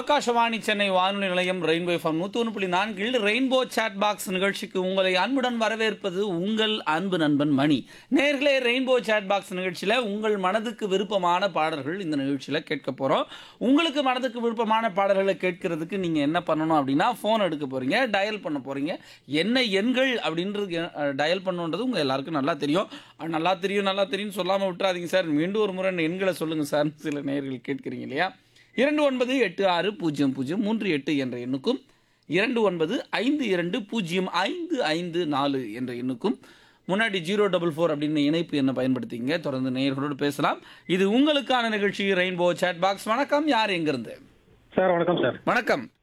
ஆகாஷவாணி சென்னை வானொலி நிலையம் rainbow FM நூற்றி ஒன்று புள்ளி நான்கில் ரெயின்போ சாட் பாக்ஸ் நிகழ்ச்சிக்கு உங்களை அன்புடன் வரவேற்பது உங்கள் அன்பு நண்பன் மணி நேர்களே ரெயின்போ சாட் பாக்ஸ் நிகழ்ச்சியில் உங்கள் மனதுக்கு விருப்பமான பாடல்கள் இந்த நிகழ்ச்சியில் கேட்க போகிறோம் உங்களுக்கு மனதுக்கு விருப்பமான பாடல்களை கேட்கறதுக்கு நீங்கள் என்ன பண்ணணும் அப்படின்னா ஃபோன் எடுக்க போகிறீங்க டயல் பண்ண போகிறீங்க என்ன எண்கள் அப்படின்றது டயல் பண்ணுன்றது உங்கள் எல்லாருக்கும் நல்லா தெரியும் அஹ் நல்லா தெரியும் நல்லா தெரியும்னு சொல்லாமல் விட்டுறாதீங்க சார் மீண்டும் ஒரு முறை எண்களை சொல்லுங்கள் சார் சில நேயர்கள் கேட்குறீங்க இல்லையா இரண்டு ஒன்பது எட்டு ஆறு பூஜ்ஜியம் பூஜ்ஜியம் மூன்று எட்டு என்ற எண்ணுக்கும் இரண்டு ஒன்பது ஐந்து இரண்டு பூஜ்ஜியம் ஐந்து ஐந்து நாலு என்ற எண்ணுக்கும் முன்னாடி ஜீரோ டபுள் ஃபோர் அப்படின்னு இணைப்பு எண்ணை பயன்படுத்திங்க தொடர்ந்து நேயர்களோடு பேசலாம் இது உங்களுக்கான நிகழ்ச்சி ரெயின்போ சேட் பாக்ஸ் வணக்கம் யார் எங்கிருந்து சார் வணக்கம் சார் வணக்கம்